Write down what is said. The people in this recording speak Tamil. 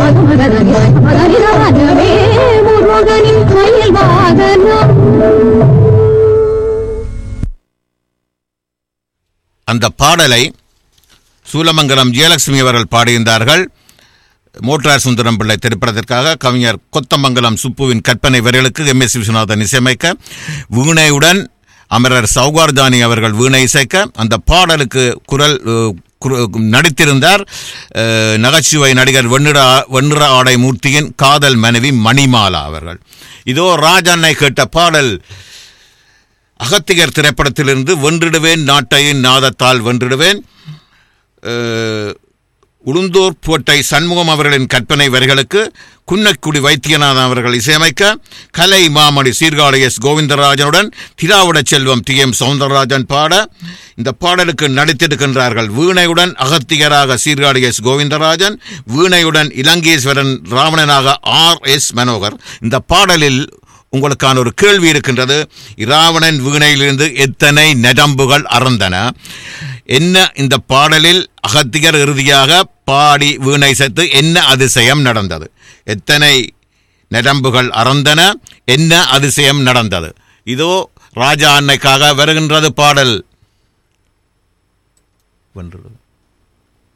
மகனிரவாகவே முருகனின் மயில் வாகனம் அந்த பாடலை சூலமங்கலம் ஜெயலட்சுமி அவர்கள் பாடியிருந்தார்கள் மோட்டார் சுந்தரம் பிள்ளை திரைப்படத்திற்காக கவிஞர் கொத்தமங்கலம் சுப்புவின் கற்பனை வரிகளுக்கு எம் எஸ் விஸ்வநாதன் இசையமைக்க வீணையுடன் அமரர் சௌகார்தானி அவர்கள் வீணை இசைக்க அந்த பாடலுக்கு குரல் அஹ், குர- நடித்திருந்தார் அஹ், நகைச்சுவை நடிகர் வெண்ணிற வெண்ணிற ஆடை மூர்த்தியின் காதல் மனைவி மணிமாலா அவர்கள் இதோ ராஜாண்ணை கேட்ட பாடல் அகத்தியர் திரைப்படத்திலிருந்து வென்றிடுவேன் நாட்டையின் நாதத்தால் வென்றிடுவேன் அஹ், உளுந்தூர் கோட்டை சண்முகம் அவர்களின் கற்பனை வரிகளுக்கு குன்னக்குடி வைத்தியநாதன் அவர்கள் இசையமைக்க கலை மாமணி சீர்காழி எஸ் கோவிந்தராஜனுடன் திராவிட செல்வம் டி எம் சவுந்தரராஜன் பாட இந்த பாடலுக்கு நடித்திருக்கின்றார்கள் வீணையுடன் அகத்தியராக சீர்காழி எஸ் கோவிந்தராஜன் வீணையுடன் இலங்கேஸ்வரன் ராவணனாக ஆர் எஸ் மனோகர் இந்த பாடலில் உங்களுக்கான ஒரு கேள்வி இருக்கின்றது இராவணன் வீணையிலிருந்து எத்தனை நரம்புகள் அறந்தன என்ன இந்த பாடலில் அகத்தியர் இறுதியாக பாடி வீணை சேர்த்து என்ன அதிசயம் நடந்தது எத்தனை நரம்புகள் அறந்தன என்ன அதிசயம் நடந்தது இதோ ராஜா அன்னைக்காக வருகின்றது பாடல் வென்றது